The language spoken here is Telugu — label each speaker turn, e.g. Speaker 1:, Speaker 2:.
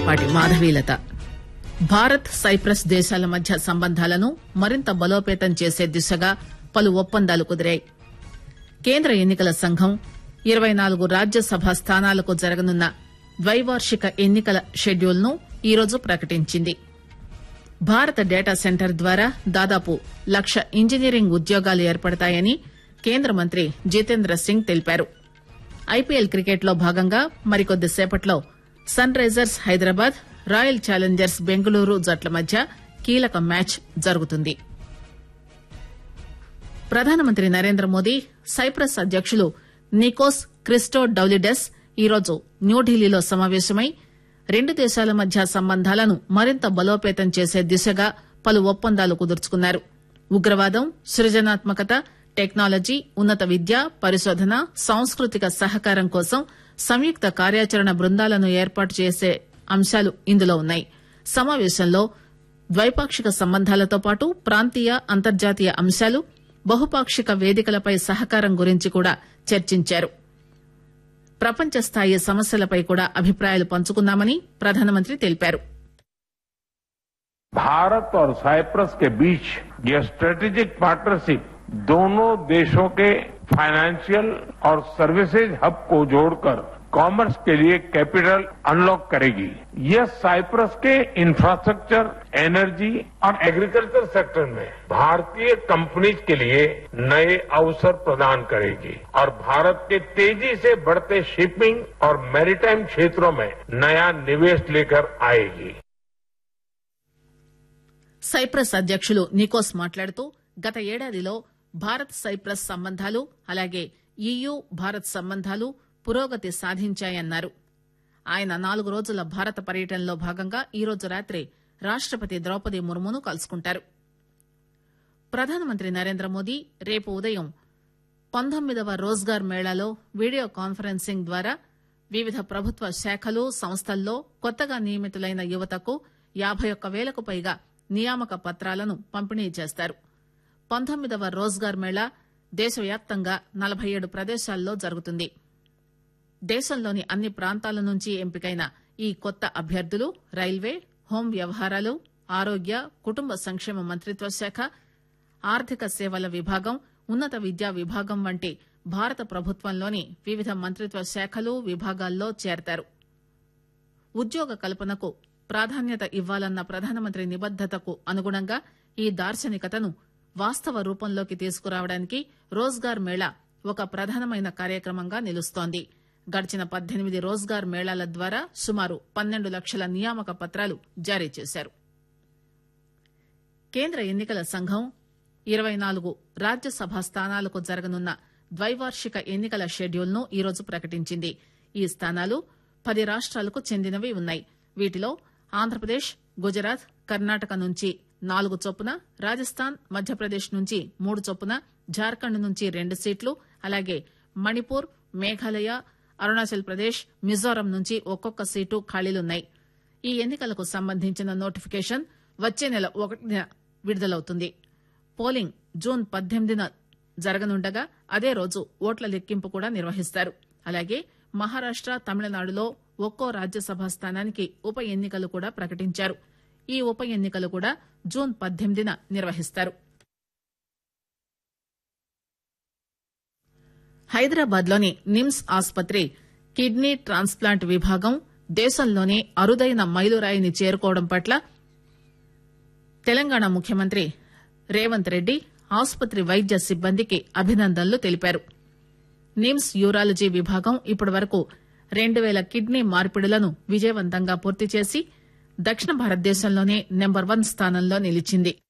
Speaker 1: ఎంట్రపాటి మాధవీలత భారత్ సైప్రస్ దేశాల మధ్య సంబంధాలను మరింత బలోపేతం చేసే దిశగా పలు ఒప్పందాలు కుదిరాయి కేంద్ర ఎన్నికల సంఘం ఇరవై నాలుగు రాజ్యసభ స్థానాలకు జరగనున్న ద్వైవార్షిక ఎన్నికల షెడ్యూల్ ను ఈరోజు ప్రకటించింది భారత డేటా సెంటర్ ద్వారా దాదాపు లక్ష ఇంజనీరింగ్ ఉద్యోగాలు ఏర్పడతాయని కేంద్ర మంత్రి జితేంద్ర సింగ్ తెలిపారు ఐపీఎల్ క్రికెట్ లో భాగంగా మరికొద్ది సేపట్లో Sunrisers Hyderabad Royal Challengers Bengaluru జట్ల మధ్య కీలక మ్యాచ్ జరుగుతుంది ప్రధానమంత్రి నరేంద్ర మోదీ సైప్రస్ అధ్యకులు నికోస్ క్రిస్టో డౌలిడెస్ ఈరోజు న్యూఢిల్లీలో సమావేశమై రెండు దేశాల మధ్య సంబంధాలను మరింత బలోపేతం చేసే దిశగా పలు ఒప్పందాలు కుదుర్చుకున్నారు ఉగ్రవాదం సృజనాత్మకత టెక్నాలజీ ఉన్నత విద్య పరిశోధన సాంస్కృతిక సహకారం కోసం సంయుక్త కార్యాచరణ బృందాలను ఏర్పాటు చేసే అంశాలు ఇందులో ఉన్నాయి సమావేశంలో ద్వైపాక్షిక సంబంధాలతో పాటు ప్రాంతీయ అంతర్జాతీయ అంశాలు బహుపాక్షిక వేదికలపై సహకారం గురించి కూడా చర్చించారు ప్రపంచ స్థాయి సమస్యలపై కూడా అభిప్రాయాలు పంచుకున్నామని ప్రధానమంత్రి తెలిపారు
Speaker 2: भारत और साइप्रस के बीच यह स्ट्रेटेजिक पार्टनरशिप दोनों देशों के फाइनेंशियल और सर्विसेज हब को जोड़कर कॉमर्स के लिए कैपिटल अनलॉक करेगी यह साइप्रस के इंफ्रास्ट्रक्चर एनर्जी और एग्रीकल्चर सेक्टर में भारतीय कंपनीज के लिए नए अवसर प्रदान करेगी और भारत के तेजी से बढ़ते शिपिंग और मैरीटाइम क्षेत्रों में नया निवेश लेकर आएगी
Speaker 1: సైప్రస్ అధ్యకులు నికోస్ మాట్లాడుతూ గత ఏడాదిలో భారత్ సైప్రస్ సంబంధాలు అలాగే ఈయూ భారత్ సంబంధాలు పురోగతి సాధించాయన్నారు ఆయన నాలుగు రోజుల భారత పర్యటనలో భాగంగా ఈరోజు రాత్రి రాష్టపతి ద్రౌపది ముర్మును కలుసుకుంటారు ప్రధానమంత్రి నరేంద్ర మోదీ రేపు ఉదయం పంతొమ్మిదవ రోజ్గార్ మేళాలో వీడియో కాన్ఫరెన్సింగ్ ద్వారా వివిధ ప్రభుత్వ శాఖలు సంస్థల్లో కొత్తగా నియమితులైన యువతకు యాబై ఒక్క వేలకు పైగా నియామక పత్రాలను పంపిణీ చేస్తారు పంతొమ్మిదవ రోజ్గార్ మేళా దేశవ్యాప్తంగా నలభై ఏడు ప్రదేశాల్లో జరుగుతుంది దేశంలోని అన్ని ప్రాంతాల నుంచి ఎంపికైన ఈ కొత్త అభ్యర్థులు రైల్వే హోం వ్యవహారాలు ఆరోగ్య కుటుంబ సంక్షేమ మంత్రిత్వ శాఖ ఆర్థిక సేవల విభాగం ఉన్నత విద్యా విభాగం వంటి భారత ప్రభుత్వంలోని వివిధ మంత్రిత్వ శాఖలు విభాగాల్లో చేరతారు ఉద్యోగ కల్పనకు ప్రాధాన్యత ఇవ్వాలన్న ప్రధానమంత్రి నిబద్దతకు అనుగుణంగా ఈ దార్శనికతను వాస్తవ రూపంలోకి తీసుకురావడానికి రోజ్గార్ మేళా ఒక ప్రధానమైన కార్యక్రమంగా నిలుస్తోంది గడిచిన పద్దెనిమిది రోజ్గార్ మేళాల ద్వారా సుమారు పన్నెండు లక్షల నియామక పత్రాలు జారీ చేశారు కేంద్ర ఎన్నికల సంఘం ఇరవై నాలుగు రాజ్యసభ స్థానాలకు జరగనున్న ద్వైవార్షిక ఎన్నికల షెడ్యూల్ ను ఈరోజు ప్రకటించింది ఈ స్థానాలు పది రాష్ట్రాలకు చెందినవి ఉన్నాయి వీటిలో ఆంధ్రప్రదేశ్ గుజరాత్ కర్ణాటక నుంచి నాలుగు చొప్పున రాజస్థాన్ మధ్యప్రదేశ్ నుంచి మూడు చొప్పున జార్ఖండ్ నుంచి రెండు సీట్లు అలాగే మణిపూర్ మేఘాలయ అరుణాచల్ ప్రదేశ్ మిజోరం నుంచి ఒక్కొక్క సీటు ఖాళీలున్నాయి ఈ ఎన్నికలకు సంబంధించిన నోటిఫికేషన్ వచ్చే నెల ఒకటిన విడుదలవుతుంది పోలింగ్ జూన్ పద్దెనిమిదిన జరగనుండగా అదే రోజు ఓట్ల లెక్కింపు కూడా నిర్వహిస్తారు అలాగే మహారాష్ట తమిళనాడులో ఒక్కో రాజ్యసభ స్థానానికి ఉప ఎన్నికలు కూడా ప్రకటించారు ఈ ఉప ఎన్నికలు కూడా జూన్ పద్దెనిమిదిన నిర్వహిస్తారు హైదరాబాద్ లోని నిమ్స్ ఆసుపత్రి కిడ్నీ ట్రాన్స్ప్లాంట్ విభాగం దేశంలోనే అరుదైన మైలురాయిని చేరుకోవడం పట్ల తెలంగాణ ముఖ్యమంత్రి రేవంత్ రెడ్డి ఆసుపత్రి వైద్య సిబ్బందికి అభినందనలు తెలిపారు నిమ్స్ యూరాలజీ విభాగం ఇప్పటి వరకు రెండు పేల కిడ్నీ మార్పిడులను విజయవంతంగా పూర్తి చేసి దక్షిణ భారతదేశంలోనే నెంబర్ వన్ స్థానంలో నిలిచింది